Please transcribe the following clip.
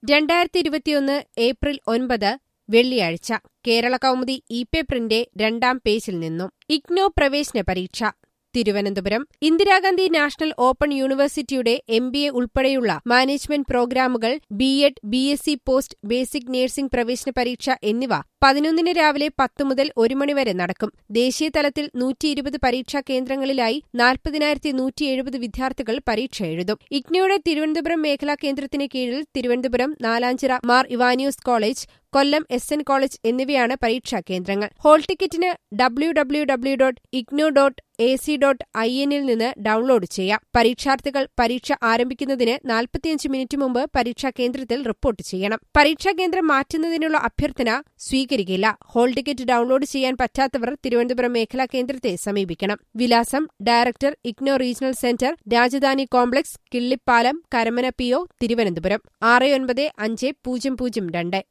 രണ്ടായിരത്തി ഇരുപത്തിയൊന്ന് ഏപ്രിൽ ഒൻപത് വെള്ളിയാഴ്ച കേരള കൗമുദി ഇ പേപ്പറിന്റെ രണ്ടാം പേജിൽ നിന്നും ഇഗ്നോ പ്രവേശന പരീക്ഷ തിരുവനന്തപുരം ഇന്ദിരാഗാന്ധി നാഷണൽ ഓപ്പൺ യൂണിവേഴ്സിറ്റിയുടെ എം ബി എ ഉൾപ്പെടെയുള്ള മാനേജ്മെന്റ് പ്രോഗ്രാമുകൾ B Ed B S C post basic nursing പ്രവേശന പരീക്ഷ എന്നിവ പതിനൊന്നിന് രാവിലെ പത്ത് മുതൽ ഒരു മണിവരെ നടക്കും ദേശീയ തലത്തിൽ നൂറ്റി ഇരുപത് പരീക്ഷാ കേന്ദ്രങ്ങളിലായി നാൽപ്പതിനായിരത്തി നൂറ്റി എഴുപത് വിദ്യാർത്ഥികൾ പരീക്ഷ എഴുതും ഇഗ്നോയുടെ തിരുവനന്തപുരം മേഖലാ കേന്ദ്രത്തിന് കീഴിൽ Thiruvananthapuram Nalanchira Mar Ivanios college Kollam S N college എന്നിവയാണ് പരീക്ഷാ കേന്ദ്രങ്ങൾ ഹോൾ ടിക്കറ്റിന് W W W dot IGNOU dot A C dot I എന്നിൽ നിന്ന് ഡൌൺലോഡ് ചെയ്യാം പരീക്ഷാർത്ഥികൾ പരീക്ഷ ആരംഭിക്കുന്നതിന് നാൽപ്പത്തിയഞ്ച് മിനിറ്റ് മുമ്പ് പരീക്ഷാ കേന്ദ്രത്തിൽ റിപ്പോർട്ട് ചെയ്യണം പരീക്ഷാ കേന്ദ്രം മാറ്റുന്നതിനുള്ള അഭ്യർത്ഥന സ്വീകരിക്കില്ല ഹോൾ ടിക്കറ്റ് ഡൌൺലോഡ് ചെയ്യാൻ പറ്റാത്തവർ തിരുവനന്തപുരം മേഖലാ കേന്ദ്രത്തെ സമീപിക്കണം വിലാസം director IGNOU regional centre Rajadhani complex Killipalam Karamana P O Thiruvananthapuram ആറ് ഒൻപത് അഞ്ച് പൂജ്യം പൂജ്യം രണ്ട്